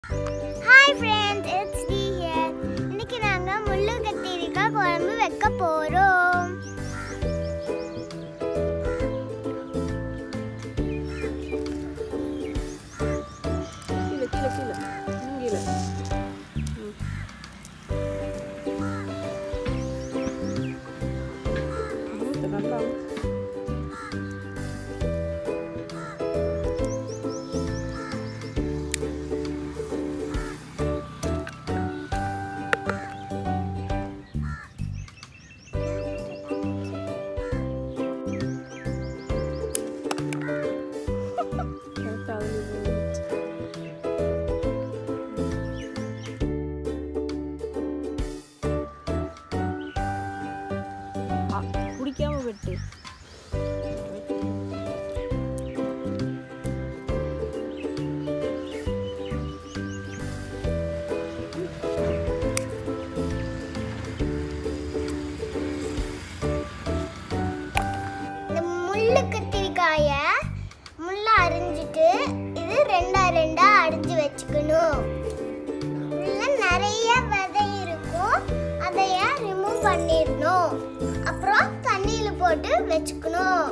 Hi friends it's T here இன்னைக்கு நாங்க முள்ளு கத்திரிக்காய் குழம்பு வைக்க போறோம் கீழே கீழே கீழே இன்னும் கீழே ம். அமுத்து, நல்லா அமுத்து. கரெக்டா அதுல இது. ஆ, குடிக்காம வெட்டு இந்த முள்ளு கத்திரிக்காய முள்ள அரிஞ்சிட்டு இது ரெண்டா ரெண்டா அரிஞ்சு வச்சுக்கணும் உள்ள நிறைய விதை இருக்கும் அதைய ரிமூவ் பண்ணிடணும் அப்புறம் தண்ணியில போட்டு வச்சுக்கணும்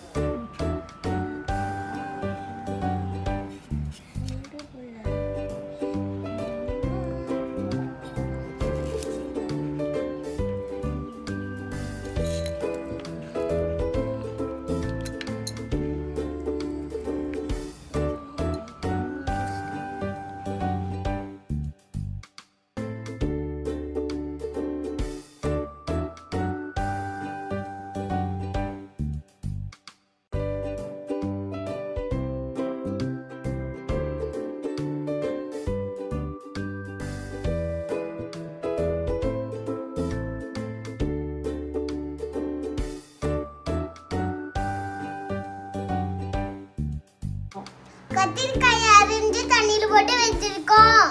கத்திரிக்காயை அரிஞ்சு தண்ணியில போட்டு வச்சிருக்கோம்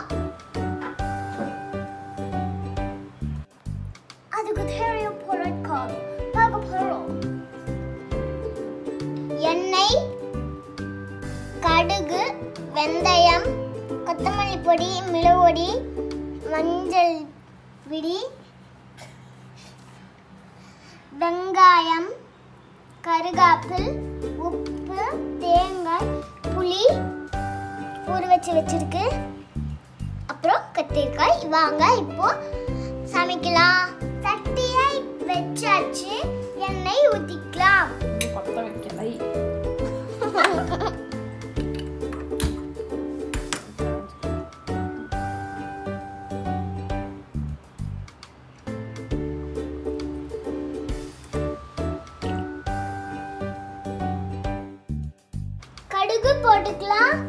அதுக்கு தேவையான பொருட்கள் பார்க்க போறோம் எண்ணெய் கடுகு வெந்தயம் கொத்தமல்லி பொடி மிளகுபொடி மஞ்சள் பிடி வெங்காயம் கருகாப்பில் உப்பு தேங்காய் புளி ஊற வச்சு வச்சிருக்கு அப்புறம் கத்திரிக்காய் வாங்க இப்போ சமைக்கலாம் சட்டியை வச்சாச்சு எண்ணெய் ஊத்திக்கலாம் இன்னும் பத்த வைக்கலை கடுகு போட்டுக்கலாம்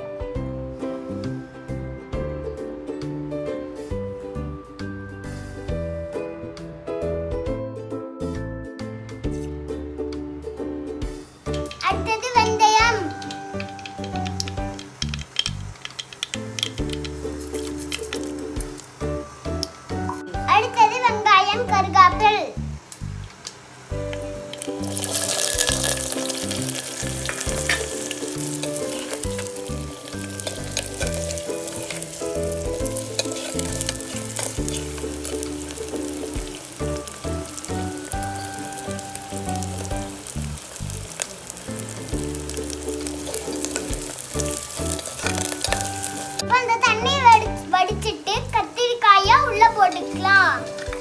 அடுத்தது வெந்தயம் அடுத்தது வெங்காயம் கருகாப்பில் இப்ப அந்த தண்ணியை வடி வடிச்சிட்டு கத்திரிக்காய உள்ள போட்டுக்கலாம்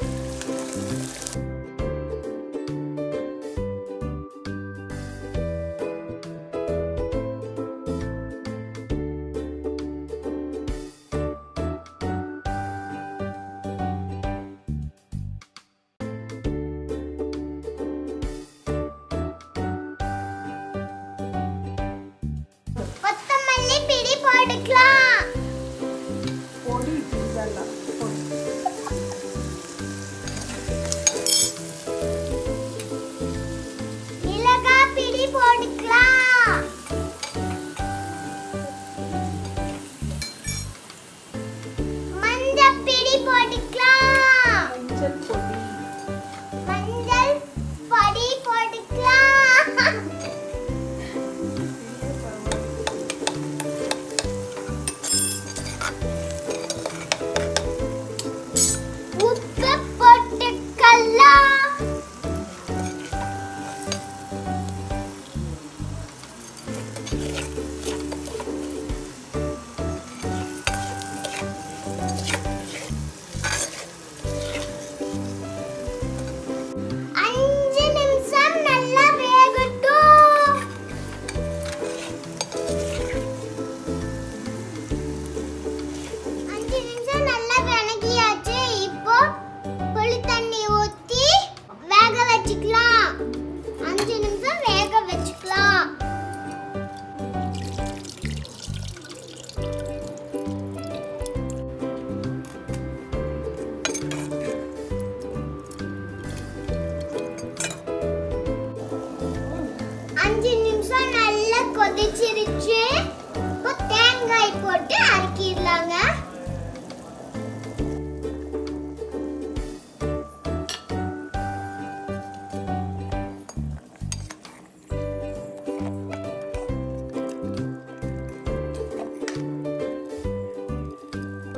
கொத்தமல்லி பிடி போட்டுக்கலாம் பொடி இதெல்லாம் பொடி மிளகாய் பிடி போட்டுக்கலாம் மஞ்சள் பிடி போட்டுக்கலாம் மஞ்சள் பொடி மஞ்சள் பொடி போட்டுக்கலாம்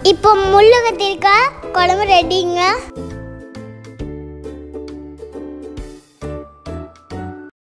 இப்போ முள்ளு கத்திரிக்காய் குழம்பு ரெடிங்க